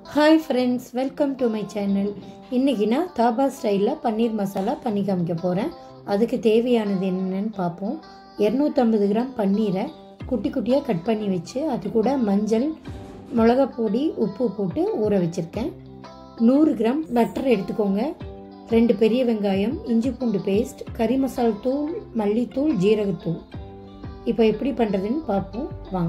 hi friends welcome to my channel இன்றைக்கி நான் தாபா ஸ்டைலில் பன்னீர் மசாலா பண்ணி காமிக்க போகிறேன் அதுக்கு தேவையானது என்னென்னு பார்ப்போம் இரநூத்தம்பது கிராம் பன்னீரை குட்டி குட்டியாக கட் பண்ணி வச்சு அது கூட மஞ்சள் மிளகாப் பொடி உப்பு போட்டு ஊற வச்சுருக்கேன் நூறு கிராம் பட்டர் எடுத்துக்கோங்க ரெண்டு பெரிய வெங்காயம் இஞ்சி பூண்டு பேஸ்ட் கறி மசால் தூள் மல்லித்தூள் ஜீரகத்தூள் இப்போ எப்படி பண்ணுறதுன்னு பார்ப்போம் வாங்க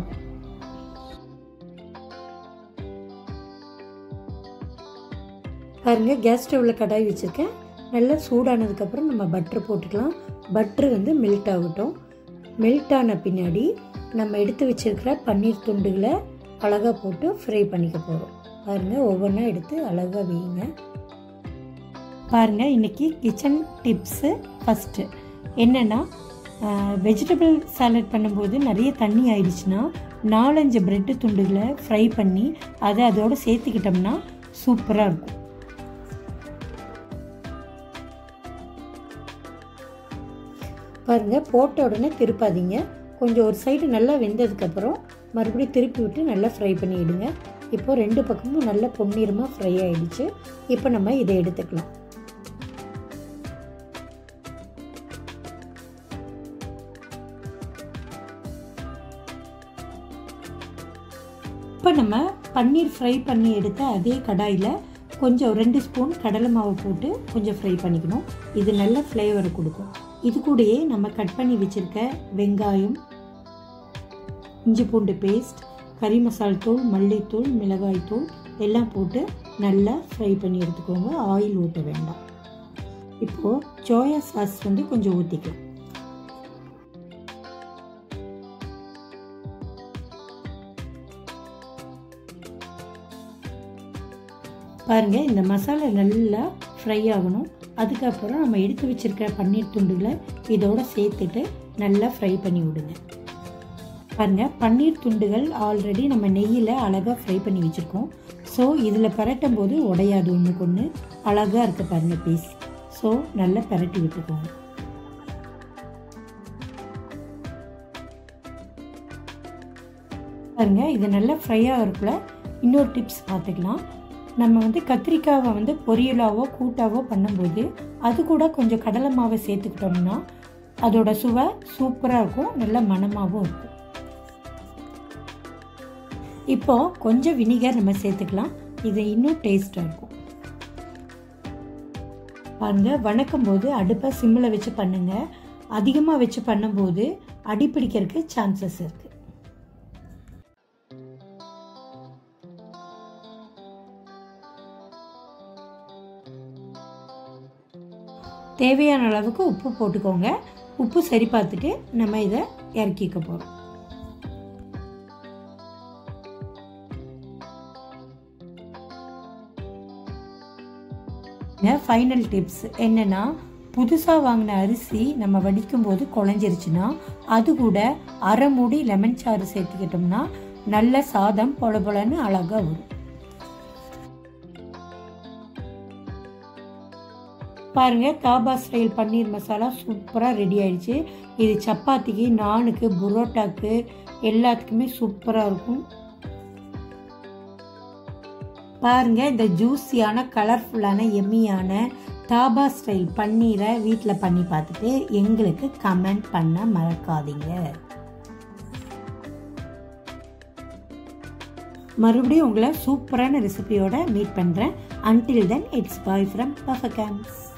பாருங்க கேஸ் ஸ்டவ்வில் கடாய் வச்சுருக்கேன் நல்லா சூடானதுக்கப்புறம் நம்ம பட்ரு போட்டுக்கலாம் பட்ரு வந்து மெல்ட் ஆகட்டும் மெல்ட் ஆன பின்னாடி நம்ம எடுத்து வச்சிருக்கிற பன்னீர் துண்டுகளை அழகாக போட்டு ஃப்ரை பண்ணிக்க போகிறோம் பாருங்கள் ஒவ்வொன்றா எடுத்து அழகாக வைங்க பாருங்கள் இன்றைக்கி கிச்சன் டிப்ஸு ஃபஸ்ட்டு என்னென்னா வெஜிடபிள் சாலட் பண்ணும்போது நிறைய தண்ணி ஆயிடுச்சுன்னா நாலஞ்சு ப்ரெட்டு துண்டுகளை ஃப்ரை பண்ணி அதை அதோடு சேர்த்துக்கிட்டோம்னா சூப்பராக இருக்கும் பாருங்கள் போட்ட உடனே திருப்பாதீங்க கொஞ்சம் ஒரு சைடு நல்லா வெந்ததுக்கப்புறம் மறுபடியும் திருப்பி விட்டு நல்லா ஃப்ரை பண்ணிவிடுங்க இப்போ ரெண்டு பக்கமும் நல்லா பொன்னிறமாக ஃப்ரை ஆகிடுச்சு இப்போ நம்ம இதை எடுத்துக்கலாம் இப்போ நம்ம பன்னீர் ஃப்ரை பண்ணி எடுத்த அதே கடாயில் கொஞ்சம் ரெண்டு ஸ்பூன் கடலை மாவு போட்டு கொஞ்சம் ஃப்ரை பண்ணிக்கணும் இது நல்ல ஃப்ளேவரை கொடுக்கும் இது கூடயே நம்ம கட் பண்ணி வச்சுருக்க வெங்காயம் இஞ்சி பூண்டு பேஸ்ட் கறி மசால் தூள் மல்லித்தூள் மிளகாய் தூள் எல்லாம் போட்டு நல்லா ஃப்ரை பண்ணி எடுத்துக்கோங்க ஆயில் ஊற்ற வேண்டாம் இப்போது சோயா சாஸ் வந்து கொஞ்சம் ஊற்றிக்கலாம் பாருங்கள் இந்த மசாலா நல்லா ஃப்ரை ஆகணும் அதுக்கப்புறம் நம்ம எடுத்து வச்சுருக்கிற பன்னீர் துண்டுகளை இதோட சேர்த்துட்டு நல்லா ஃப்ரை பண்ணி விடுங்க பாருங்கள் பன்னீர் துண்டுகள் ஆல்ரெடி நம்ம நெய்யில் அழகாக ஃப்ரை பண்ணி வச்சுருக்கோம் ஸோ இதில் பரட்டும் போது உடையாது ஒன்றுக்கு ஒன்று அழகாக இருக்க பாருங்கள் பீஸ் ஸோ நல்லா பரட்டி விட்டுக்கோங்க பாருங்கள் இது நல்லா ஃப்ரை ஆகிறதுக்குள்ள இன்னொரு டிப்ஸ் பார்த்துக்கலாம் நம்ம வந்து கத்திரிக்காவை வந்து பொரியலாவோ கூட்டாவோ பண்ணும்போது அது கூட கொஞ்சம் கடலை மாவை சேர்த்துக்கிட்டோம்னா அதோட சுவை சூப்பராக இருக்கும் நல்ல மணமாகவும் இருக்கும் இப்போ கொஞ்சம் வினிகர் நம்ம சேர்த்துக்கலாம் இது இன்னும் டேஸ்ட்டாக இருக்கும் பாருங்க வணக்கும் போது அடுப்பை சிம்மில் வச்சு பண்ணுங்க அதிகமாக வச்சு பண்ணும்போது அடிப்பிடிக்கிறதுக்கு சான்சஸ் இருக்குது தேவையான அளவுக்கு உப்பு போட்டுக்கோங்க உப்பு சரி பார்த்துட்டு நம்ம இதை இறக்கிக்க போகிறோம் ஃபைனல் டிப்ஸ் என்னென்னா புதுசாக வாங்கின அரிசி நம்ம வடிக்கும் போது குழஞ்சிருச்சுன்னா அது கூட அரை மூடி லெமன் சாறு சேர்த்துக்கிட்டோம்னா நல்ல சாதம் பொல பொலன்னு அழகாக வரும் பாருங்க தாபா ஸ்டைல் பன்னீர் மசாலா சூப்பராக ரெடி ஆயிடுச்சு இது சப்பாத்திக்கு நானுக்கு புரோட்டாக்கு எல்லாத்துக்குமே சூப்பராக இருக்கும் பாருங்க இந்த ஜூஸியான கலர்ஃபுல்லான எம்மியான தாபா ஸ்டைல் பன்னீரை வீட்டில் பண்ணி பார்த்துட்டு எங்களுக்கு கமெண்ட் பண்ண மறக்காதீங்க மறுபடியும் உங்களை சூப்பரான ரெசிபியோட மீட் பண்ணுறேன் until then it's bye from பஃபகம்ஸ்